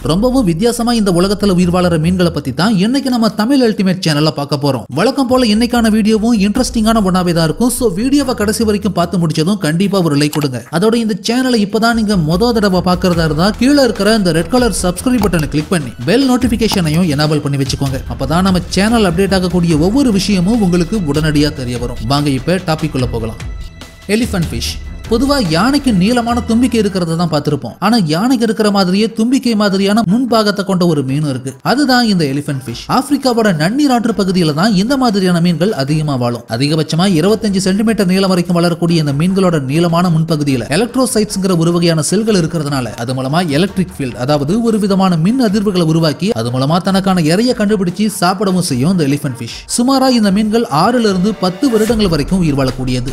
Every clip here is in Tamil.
ரொம்பவும் வித்தியாசமா இந்த உலகத்துல உயிர் வாழற மீன்களை பத்தி தான் இன்னைக்கு நம்ம தமிழ் அல்டிமேட் சேனல்ல பார்க்க போறோம் வழக்கம் போல இன்னைக்கான வீடியோவும் இன்ட்ரெஸ்டிங்கான ஒன்னாவே தான் இருக்கும் சோ வீடியோவை கடைசி வரைக்கும் பார்த்து முடிச்சதும் கண்டிப்பா ஒரு லைக் கொடுங்க அதோட இந்த சேனலை இப்பதான் நீங்க முத தடவை பார்க்கறதா இருந்தா கீழே இருக்கிற இந்த ரெட் கலர் சப்ஸ்கிரைப் பட்டனை கிளிக் பண்ணி பெல் நோட்டிபிகேஷனையும் எனேபிள் பண்ணி வச்சுக்கோங்க அப்பதான் நம்ம சேனல் அப்டேட் ஆகக்கூடிய ஒவ்வொரு விஷயமும் உங்களுக்கு உடனடியா தெரிய வரும் வாங்க இப்ப டாபிக் உள்ள போகலாம் எலிஃபண்ட் ஃபிஷ் பொதுவா யானைக்கு நீளமான தும்பிக்கை இருக்கிறத தான் பார்த்திருப்போம் ஆனா யானைக்கு இருக்கிற மாதிரியே தும்பிக்கை மாதிரியான முன்பாகத்தை கொண்ட ஒரு மீன் இருக்கு அதுதான் இந்த எலிஃபென்ட் ஃபிஷ் ஆப்பிரிக்காவோட நன்னீர் ஆற்று பகுதியில தான் இந்த மாதிரியான மீன்கள் அதிகமா வாழும் அதிகபட்சமா 25 சென்டிமீட்டர் நீளம் வரைக்கும் வளரக்கூடிய இந்த மீன்களோட நீளமான முன்பகுதியில எலக்ட்ரோசைட்ஸ்ங்கிற ஒரு வகையான செல்கள் இருக்கிறதுனால அது மூலமா எலக்ட்ரிக் ஃபீல்ட் அதாவது ஒரு விதமான மின் அதிர்வுகளை உருவாக்கி அது மூலமா தனக்கான இறைய கண்டுபிடிச்சு சாப்பிடவும் செய்யும் இந்த எலிஃபென்ட் ஃபிஷ் சுமாரா இந்த மீன்கள் ஆறுல இருந்து பத்து வருடங்கள் வரைக்கும் உயிர் வாழக்கூடியது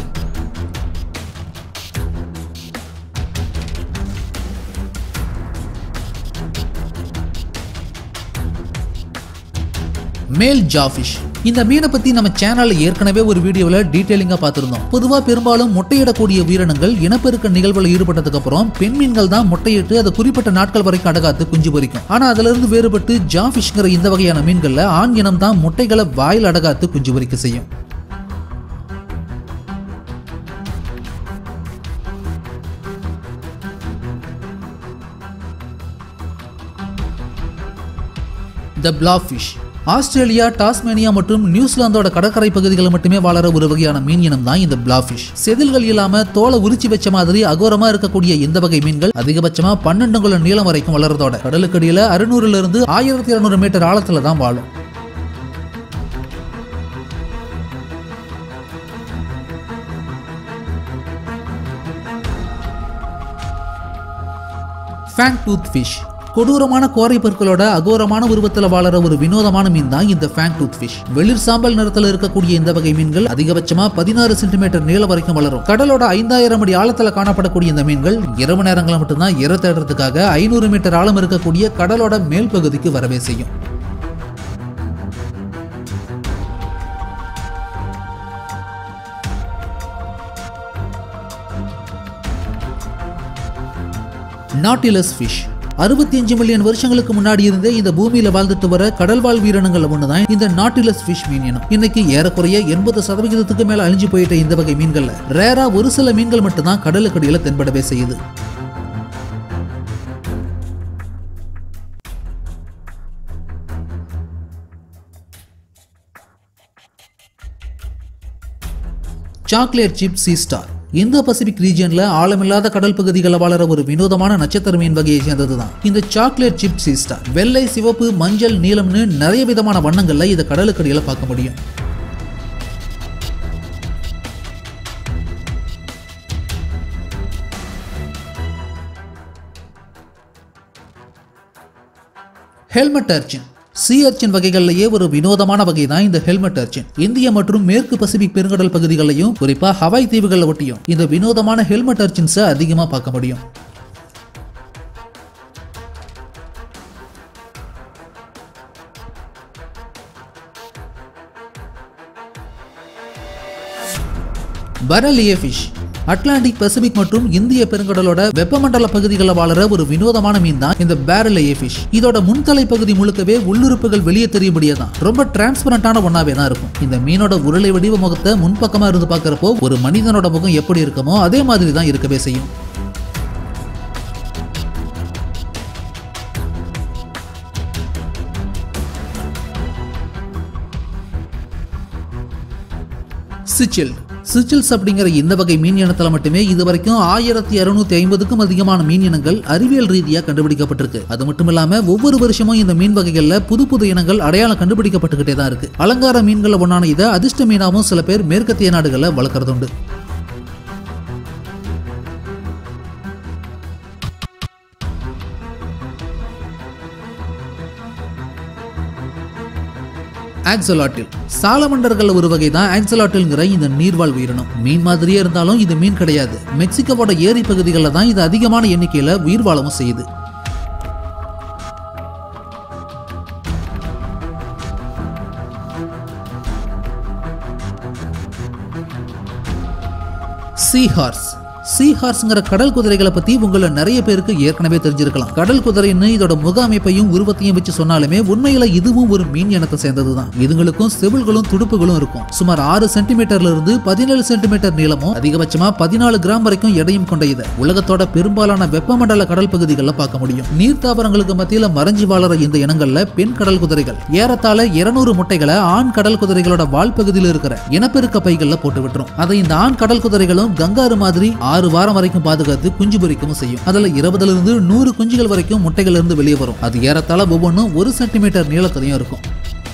மேல் ஜாஃபிஷ் இந்த மீனை பத்தி நம்ம சேனல்ல ஏற்கனவே ஒரு வீடியோல டீடைலிங்கா பார்த்திருந்தோம் பொதுவா பெரும்பாலும் முட்டையிடக்கூடிய உயிரினங்கள் இனப்பெருக்க நிகழ்வுல ஈடுபட்டதுக்கு அப்புறம் பெண் மீன்கள் தான் முட்டையிட்டு அதை குறிப்பிட்ட நாட்கள் வரைக்கும் அடகாத்து குஞ்சு பொரிக்கும் ஆனா அதுல இருந்து வேறுபட்டு ஜாஃபிஷ்ங்கிற இந்த வகையான மீன்கள்ல ஆண் இனம் தான் முட்டைகளை வாயில் அடகாத்து குஞ்சு பொரிக்க செய்யும் த பிளாஃபிஷ் ஆஸ்திரேலியா டாஸ்மேனியா மற்றும் நியூசிலாந்தோட கடற்கரை பகுதிகளில் மட்டுமே வாழற ஒரு வகையான மீன் இனம் தான் இந்த பிளாஃபிஷ் செதில்கள் இல்லாம தோலை உரிச்சு வச்ச மாதிரி அகோரமா இருக்கக்கூடிய இந்த வகை மீன்கள் அதிகபட்சமா பன்னெண்டு குள்ள நீளம் வரைக்கும் வளர்றதோட கடலுக்கடியில அறுநூறுல இருந்து ஆயிரத்தி இருநூறு மீட்டர் ஆழத்துல தான் வாழும் ஃபேங் டூத் ஃபிஷ் கொடூரமான கோரை பற்களோட அகோரமான உருவத்துல வாழற ஒரு வினோதமான மீன் தான் இந்த ஃபேங் டூத் ஃபிஷ் வெளிர் சாம்பல் நிறத்துல இருக்கக்கூடிய இந்த வகை மீன்கள் அதிகபட்சமா பதினாறு சென்டிமீட்டர் நீளம் வரைக்கும் வளரும் கடலோட ஐந்தாயிரம் அடி ஆழத்துல காணப்படக்கூடிய இந்த மீன்கள் இரவு நேரங்களில் மட்டும்தான் இரை தேடுறதுக்காக ஐநூறு மீட்டர் ஆழம் இருக்கக்கூடிய கடலோட மேல் பகுதிக்கு வரவே செய்யும் நாட்டிலஸ் ஃபிஷ் அறுபத்தி அஞ்சு மில்லியன் வருஷங்களுக்கு முன்னாடி இருந்தே இந்த பூமியில வாழ்ந்துட்டு வர கடல்வாழ் வீரனங்கள் ஒண்ணுதான் இந்த நாட்டிலஸ் ஃபிஷ் மீன் இனம் இன்னைக்கு ஏறக்குறைய எண்பது சதவிகிதத்துக்கு மேல அழிஞ்சு போயிட்ட இந்த வகை மீன்கள்ல ரேரா ஒரு சில மீன்கள் மட்டும்தான் கடலுக்கடியில தென்படவே செய்யுது chocolate chip sea star Indo Pacific ரீஜியன்ல ஆழமில்லாத கடல் பகுதிகளில் வாழற ஒரு வினோதமான நட்சத்திர மீன் வகையை சேர்ந்தது தான் இந்த சாக்லேட் சிப் சீ ஸ்டார் வெள்ளை சிவப்பு மஞ்சள் நீலம்னு நிறைய விதமான வண்ணங்கள்ல இதை கடலுக்கடியில பார்க்க முடியும் ஹெல்மெட் அர்ச்சின் சி அர்ச்சின் வகைகள்லயே ஒரு வினோதமான வகை தான் இந்த ஹெல்மெட் அர்ச்சின் இந்திய மற்றும் மேற்கு பசிபிக் பெருங்கடல் பகுதிகளிலையும் குறிப்பா ஹவாய் தீவுகளை ஒட்டியும் இந்த வினோதமான ஹெல்மெட் அர்ச்சின்ஸை அதிகமா பார்க்க முடியும் பரலிய ஃபிஷ் அட்லாண்டிக் பசிபிக் மற்றும் இந்திய பெருங்கடலோட வெப்பமண்டல பகுதிகளில் வாழற ஒரு வினோதமான மீன் தான் இந்த பேரலையே ஃபிஷ் இதோட முன்தலை பகுதி முழுக்கவே உள்ளுறுப்புகள் வெளியே தெரியும்படியே தான் ரொம்ப டிரான்ஸ்பரண்டான ஒன்னாவே தான் இருக்கும் இந்த மீனோட உருளை வடிவ முகத்தை முன்பக்கமா இருந்து பார்க்கறப்போ ஒரு மனிதனோட முகம் எப்படி இருக்குமோ அதே மாதிரி தான் இருக்கவே செய்யும் சிச்சில் சிச்சில்ஸ் அப்படிங்கிற இந்த வகை மீன் இனத்துல மட்டுமே இது வரைக்கும் ஆயிரத்தி அறுநூத்தி ஐம்பதுக்கும் அதிகமான மீன் இனங்கள் அறிவியல் ரீதியா கண்டுபிடிக்கப்பட்டிருக்கு அது மட்டும் இல்லாம ஒவ்வொரு வருஷமும் இந்த மீன் வகைகள்ல புது புது இனங்கள் அடையாளம் கண்டுபிடிக்கப்பட்டுக்கிட்டே தான் இருக்கு அலங்கார மீன்களை ஒன்னான இதை அதிர்ஷ்ட மீனாவும் சில பேர் மேற்கத்திய நாடுகள்ல வளர்க்கறது உண்டு ஆக்சலாட்டில் சாலமண்டர்கள் ஒரு வகை தான் ஆக்சலாட்டில்ங்கிற இந்த நீர்வாழ் உயிரினம் மீன் மாதிரியே இருந்தாலும் இது மீன் கிடையாது மெக்சிகோவோட ஏரி பகுதிகளில் தான் இது அதிகமான எண்ணிக்கையில உயிர் வாழவும் செய்யுது சீ ஹார்ஸ் சீ ஹார்ஸ்ங்கிற கடல் குதிரைகளை பத்தி உங்கள நிறைய பேருக்கு ஏற்கனவே தெரிஞ்சிருக்கலாம் கடல் குதிரைன்னு இதோட முக அமைப்பையும் உருவத்தையும் வச்சு சொன்னாலுமே உண்மையில இதுவும் ஒரு மீன் இனத்தை சேர்ந்ததுதான் இதுங்களுக்கும் செவில்களும் துடுப்புகளும் இருக்கும் சுமார் ஆறு சென்டிமீட்டர்ல இருந்து பதினேழு சென்டிமீட்டர் நீளமும் அதிகபட்சமா பதினாலு கிராம் வரைக்கும் எடையும் கொண்ட இது உலகத்தோட பெரும்பாலான வெப்பமண்டல கடல் பகுதிகளில் பார்க்க முடியும் நீர் தாவரங்களுக்கு மத்தியில மறைஞ்சு வாழற இந்த இனங்கள்ல பெண் கடல் குதிரைகள் ஏறத்தாழ 200 முட்டைகளை ஆண் கடல் குதிரைகளோட வால் பகுதியில் இருக்கிற இனப்பெருக்க பைகள்ல போட்டு விட்டுரும் அதை இந்த ஆண் கடல் குதிரைகளும் கங்காரு மாதிரி ஆறு வாரம் வரைக்கும் பாதுகாத்து குஞ்சு பொரிக்கவும் செய்யும் அதுல இருபதுல இருந்து நூறு குஞ்சுகள் வரைக்கும் முட்டைகள் இருந்து வெளியே வரும் அது ஏறத்தாழ ஒவ்வொன்றும் ஒரு சென்டிமீட்டர் நீளத்திலையும் இருக்கும்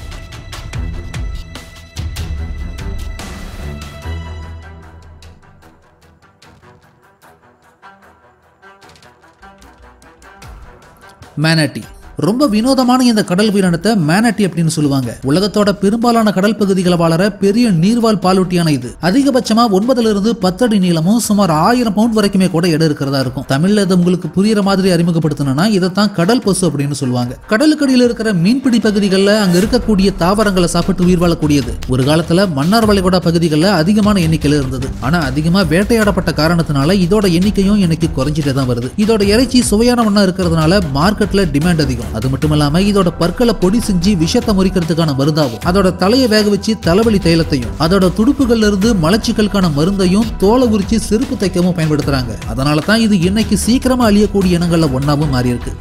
மேனட்டி ரொம்ப வினோதமான இந்த கடல் உயிரினத்தை மேனட்டி அப்படின்னு சொல்லுவாங்க உலகத்தோட பெரும்பாலான கடல் பகுதிகளை வாழற பெரிய நீர்வாழ் பாலூட்டியான இது அதிகபட்சமா ஒன்பதுல இருந்து பத்து அடி நீளமும் சுமார் ஆயிரம் பவுண்ட் வரைக்குமே கூட எடை இருக்கிறதா இருக்கும் தமிழ்ல இது உங்களுக்கு புரியுற மாதிரி அறிமுகப்படுத்தணும்னா இதைத்தான் கடல் பசு அப்படின்னு சொல்லுவாங்க கடலுக்கடியில் இருக்கிற மீன்பிடி பகுதிகளில் அங்க இருக்கக்கூடிய தாவரங்களை சாப்பிட்டு உயிர் வாழக்கூடியது ஒரு காலத்துல மன்னார் வளைகுடா பகுதிகளில் அதிகமான எண்ணிக்கையில இருந்தது ஆனா அதிகமா வேட்டையாடப்பட்ட காரணத்தினால இதோட எண்ணிக்கையும் இன்னைக்கு குறைஞ்சிட்டே தான் வருது இதோட இறைச்சி சுவையான ஒண்ணா இருக்கிறதுனால மார்க்கெட்ல டிமாண்ட் அதிகம் அது மட்டும் இல்லாம இதோட பற்களை பொடி செஞ்சு விஷத்தை முறிக்கிறதுக்கான மருந்தாகும் அதோட தலையை வேக வச்சு தலைவலி தைலத்தையும் அதோட துடுப்புகள்ல இருந்து மலச்சிக்கலுக்கான மருந்தையும் தோலை உரிச்சு செருப்பு தைக்கவும் பயன்படுத்துறாங்க அதனால தான் இது இன்னைக்கு சீக்கிரமா அழியக்கூடிய இனங்கள்ல ஒன்னாவும் மாறி இருக்கு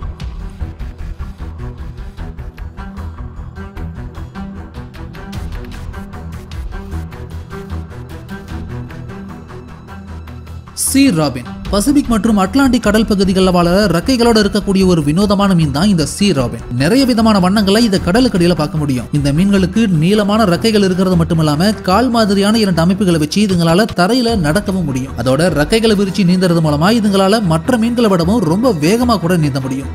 சீ ராபின் பசிபிக் மற்றும் அட்லாண்டிக் கடல் பகுதிகளில் வாழ ரெக்கைகளோட இருக்கக்கூடிய ஒரு வினோதமான மீன் தான் இந்த சீ ராபின் நிறைய விதமான வண்ணங்களை இந்த கடலுக்கடியில பார்க்க முடியும் இந்த மீன்களுக்கு நீளமான ரெக்கைகள் இருக்கிறது மட்டும் இல்லாம கால் மாதிரியான இரண்டு அமைப்புகளை வச்சு இதுங்களால தரையில நடக்கவும் முடியும் அதோட ரெக்கைகளை விரிச்சு நீந்துறது மூலமா இதுங்களால மற்ற மீன்களை விடவும் ரொம்ப வேகமா கூட நீந்த முடியும்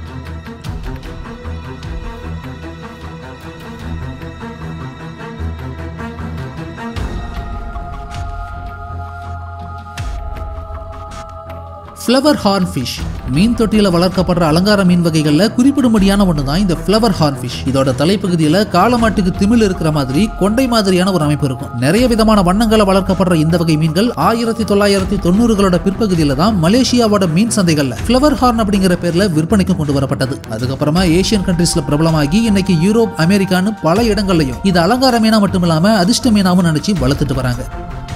ஃப்ளவர் ஹார்ன் ஃபிஷ் மீன் தொட்டியில வளர்க்கப்படுற அலங்கார மீன் வகைகள்ல குறிப்பிடும்படியான ஒன்று தான் இந்த ஃப்ளவர் ஹார்ன் ஃபிஷ் இதோட தலைப்பகுதியில காலமாட்டுக்கு திமில் இருக்கிற மாதிரி கொண்டை மாதிரியான ஒரு அமைப்பு இருக்கும் நிறைய விதமான வண்ணங்களை வளர்க்கப்படுற இந்த வகை மீன்கள் ஆயிரத்தி தொள்ளாயிரத்தி தொண்ணூறுகளோட பிற்பகுதியில தான் மலேசியாவோட மீன் சந்தைகள்ல ஃப்ளவர் ஹார்ன் அப்படிங்கிற பேர்ல விற்பனைக்கு கொண்டு வரப்பட்டது அதுக்கப்புறமா ஏசியன் கண்ட்ரீஸ்ல பிரபலமாகி இன்னைக்கு யூரோப் அமெரிக்கான்னு பல இடங்கள்லயும் இது அலங்கார மீனா மட்டும் இல்லாம அதிர்ஷ்ட மீனாவும் நினைச்சு வளர்த்துட்டு வராங்க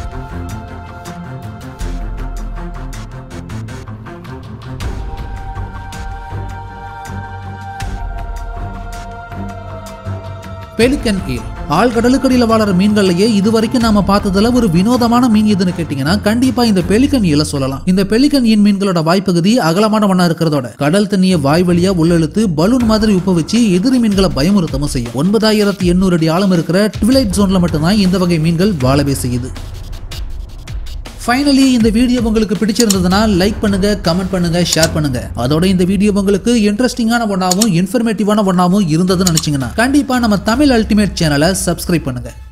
பெலிக்கன் eel ஆழ்கடலுக்கடியில் வாழற மீன்கள்லயே இது வரைக்கும் நாம பார்த்ததுல ஒரு வினோதமான மீன் எதுன்னு கேட்டீங்கன்னா கண்டிப்பா இந்த பெலிக்கன் ஈல சொல்லலாம் இந்த பெலிக்கன் ஈன் மீன்களோட வாய்ப்பகுதி அகலமான மண்ணா இருக்கிறதோட கடல் தண்ணியை வாய் வழியா உள்ளெழுத்து பலூன் மாதிரி உப்ப வச்சு எதிரி மீன்களை பயமுறுத்தவும் செய்யும் ஒன்பதாயிரத்தி எண்ணூறு அடி ஆழம் இருக்கிற ட்விலைட் ஜோன்ல மட்டும்தான் இந்த வகை மீன்கள் வாழவே செய்யுது ஃபைனலி இந்த வீடியோ உங்களுக்கு பிடிச்சிருந்ததுன்னா லைக் பண்ணுங்க கமெண்ட் பண்ணுங்க ஷேர் பண்ணுங்க அதோட இந்த வீடியோ உங்களுக்கு இன்ட்ரெஸ்டிங்கான ஒன்னாவும் இன்ஃபர்மேட்டிவான ஒன்னாவும் இருந்ததுன்னு நினைச்சீங்கன்னா கண்டிப்பா நம்ம தமிழ் அல்டிமேட் சேனலை சப்ஸ்கிரைப் பண்ணுங்க